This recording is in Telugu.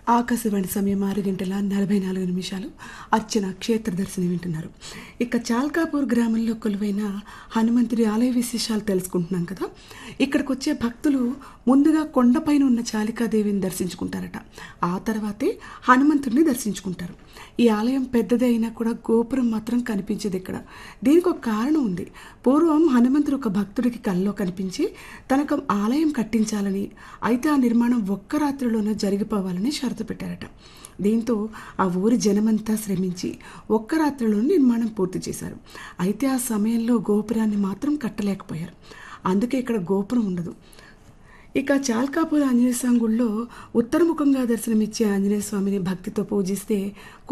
ఆకాశవాణి సమయం ఆరు గంటల నలభై నాలుగు నిమిషాలు అర్చన క్షేత్ర దర్శనం వింటున్నారు ఇక చాల్కాపూర్ గ్రామంలో కొలువైన హనుమంతుడి ఆలయ విశేషాలు తెలుసుకుంటున్నాం కదా ఇక్కడికి వచ్చే భక్తులు ముందుగా కొండపైన ఉన్న చాలికాదేవిని దర్శించుకుంటారట ఆ తర్వాతే హనుమంతుడిని దర్శించుకుంటారు ఈ ఆలయం పెద్దదే అయినా కూడా గోపురం మాత్రం కనిపించదు ఇక్కడ దీనికి ఒక కారణం ఉంది పూర్వం హనుమంతుడు ఒక భక్తుడికి కల్లో కనిపించి తనకు ఆలయం కట్టించాలని అయితే ఆ నిర్మాణం ఒక్క రాత్రిలోనే జరిగిపోవాలని షరతు పెట్టారట దీంతో ఆ ఊరి జనమంతా శ్రమించి ఒక్క రాత్రిలో నిర్మాణం పూర్తి చేశారు అయితే ఆ సమయంలో గోపురాన్ని మాత్రం కట్టలేకపోయారు అందుకే ఇక్కడ గోపురం ఉండదు ఇక చాల్కాపూర్ ఆంజనేయ స్వామి గుళ్ళో ఉత్తరముఖంగా దర్శనమిచ్చే ఆంజనేయ స్వామిని భక్తితో పూజిస్తే